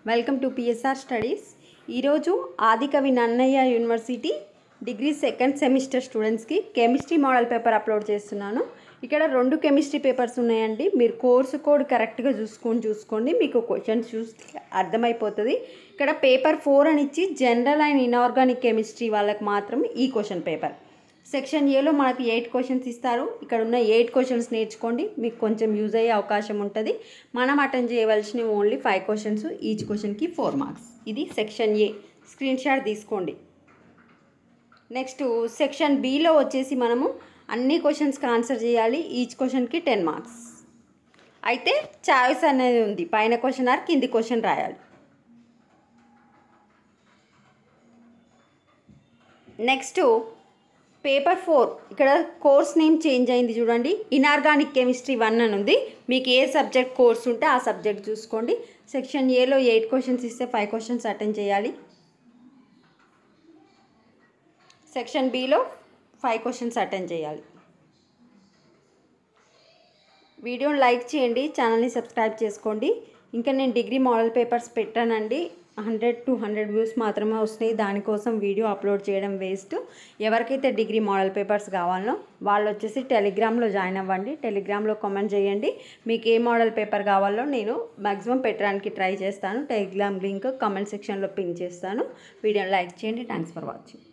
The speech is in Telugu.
వెల్కమ్ టు పిఎస్ఆర్ స్టడీస్ ఈరోజు Adikavi Nannaya university degree second semester స్టూడెంట్స్కి కెమిస్ట్రీ మోడల్ పేపర్ అప్లోడ్ చేస్తున్నాను ఇక్కడ రెండు కెమిస్ట్రీ పేపర్స్ ఉన్నాయండి మీరు కోర్సు కోడ్ కరెక్ట్గా చూసుకొని చూసుకోండి మీకు క్వశ్చన్స్ చూస్తే అర్థమైపోతుంది ఇక్కడ పేపర్ ఫోర్ అని ఇచ్చి జనరల్ అండ్ ఇన్ఆర్గానిక్ కెమిస్ట్రీ వాళ్ళకి మాత్రం ఈ క్వశ్చన్ పేపర్ సెక్షన్ ఏలో మనకు ఎయిట్ క్వశ్చన్స్ ఇస్తారు ఇక్కడ ఉన్న ఎయిట్ క్వశ్చన్స్ నేర్చుకోండి మీకు కొంచెం యూజ్ అయ్యే అవకాశం ఉంటుంది మనం అటెండ్ చేయవలసినవి ఓన్లీ ఫైవ్ క్వశ్చన్స్ ఈచ్ క్వశ్చన్కి ఫోర్ మార్క్స్ ఇది సెక్షన్ ఏ స్క్రీన్ షాట్ తీసుకోండి నెక్స్ట్ సెక్షన్ బిలో వచ్చేసి మనము అన్ని క్వశ్చన్స్కి ఆన్సర్ చేయాలి ఈచ్ క్వశ్చన్కి టెన్ మార్క్స్ అయితే చాయిస్ అనేది ఉంది పైన క్వశ్చన్ ఆర్ కింది క్వశ్చన్ రాయాలి నెక్స్ట్ పేపర్ ఫోర్ ఇక్కడ కోర్స్ నేమ్ చేంజ్ అయింది చూడండి ఇనార్గానిక్ కెమిస్ట్రీ వన్ అని ఉంది మీకు ఏ సబ్జెక్ట్ కోర్స్ ఉంటే ఆ సబ్జెక్ట్ చూసుకోండి సెక్షన్ ఏలో ఎయిట్ క్వశ్చన్స్ ఇస్తే ఫైవ్ క్వశ్చన్స్ అటెండ్ చేయాలి సెక్షన్ బిలో ఫైవ్ క్వశ్చన్స్ అటెండ్ చేయాలి వీడియోని లైక్ చేయండి ఛానల్ని సబ్స్క్రైబ్ చేసుకోండి ఇంకా నేను డిగ్రీ మోడల్ పేపర్స్ పెట్టానండి హండ్రెడ్ టు హండ్రెడ్ వ్యూస్ మాత్రమే వస్తున్నాయి దానికోసం వీడియో అప్లోడ్ చేయడం వేస్ట్ ఎవరికైతే డిగ్రీ మోడల్ పేపర్స్ కావాలనో వాళ్ళు వచ్చేసి టెలిగ్రామ్లో జాయిన్ అవ్వండి టెలిగ్రామ్లో కామెంట్ చేయండి మీకు ఏ మోడల్ పేపర్ కావాలో నేను మ్యాక్సిమం పెట్టడానికి ట్రై చేస్తాను టెలిగ్రామ్ లింక్ కామెంట్ సెక్షన్లో పిన్ చేస్తాను వీడియోని లైక్ చేయండి థ్యాంక్స్ ఫర్ వాచింగ్